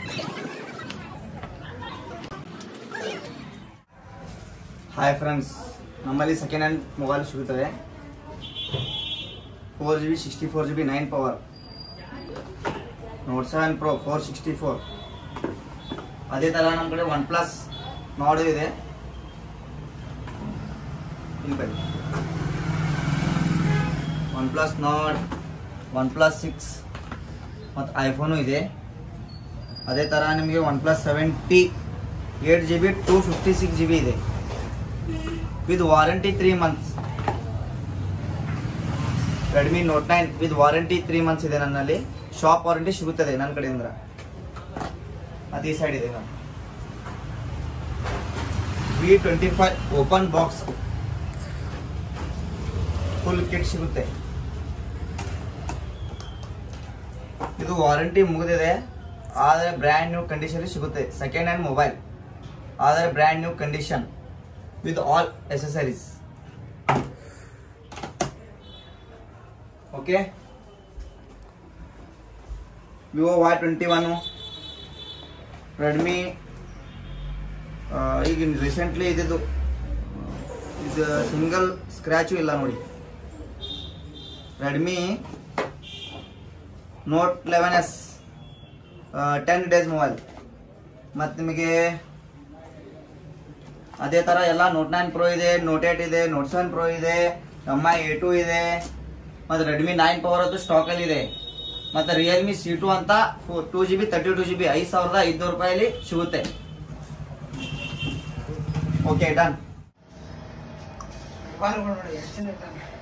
hi friends ನಮ್ಮಲ್ಲಿ second hand mobile ಸಿಗುತ್ತವೆ four G B sixty four G B nine power note seven pro four sixty four ಅದೇ ಥರ ನಮ್ಮ ಕಡೆ one plus ನಾಡು ಇದೆ ಇಲ್ಲಿ ಬನ್ನಿ one plus Nord one plus six ಮತ್ತು ಐಫೋನು ಇದೆ ಅದೇ ಥರ ನಿಮಗೆ one plus seventy eight G B two fifty six G B ಇದೆ with warranty three months Redmi note nine with warranty three months ಇದೆ ನನ್ನಲ್ಲಿ ಶಾಪ್ ವಾರಂಟಿ ಸಿಗುತ್ತದೆ ನನ್ನ ಕಡೆಯಿಂದ ಅದು ಈ ಸೈಡ್ ಇದೆ ನಾನು V twenty five open box full kit ಸಿಗುತ್ತೆ ಇದು ವಾರಂಟಿ ಮುಗಿದಿದೆ ಆದರೆ ಬ್ರ್ಯಾಂಡ್ ನ್ಯೂ ಕಂಡೀಷನ್ ಸಿಗುತ್ತೆ ಸೆಕೆಂಡ್ ಹ್ಯಾಂಡ್ ಮೊಬೈಲ್ ಆದರೆ brand new condition with all accessories okay Vivo Y twenty one Redmi ಈಗ ರೀಸೆಂಟ್ಲಿ ಇದ್ದಿದ್ದು ಇದು ಸಿಂಗಲ್ ಸ್ಕ್ರ್ಯಾಚು ಇಲ್ಲ ನೋಡಿ Redmi note eleven S ten days mobile ಮತ್ತು ನಿಮಗೆ ಅದೇ ಥರ ಎಲ್ಲ ನೋಟ್ ನೈನ್ ಪ್ರೋ ಇದೆ ನೋಟ್ ಏಟ್ ಇದೆ ನೋಟ್ ಸೆವೆನ್ ಪ್ರೋ ಇದೆ ಎಮ್ ಐ ಎ ಟು ಇದೆ ಮತ್ತು ರೆಡ್ಮಿ ನೈನ್ ಪವರ್ ಅದು ಸ್ಟಾಕಲ್ಲಿ ಇದೆ ಮತ್ತು ರಿಯಲ್ಮಿ ಸಿ ಟು ಅಂತ two G B thirty two G B ಐದು ಸಾವಿರದ ಐದುನೂರು ರೂಪಾಯಲ್ಲಿ ಸಿಗುತ್ತೆ ಓಕೆ ಡನ್ ಬಾರ್ ನೋಡಿ ಎಷ್ಟು ಜನ ಇರ್ತಾರೆ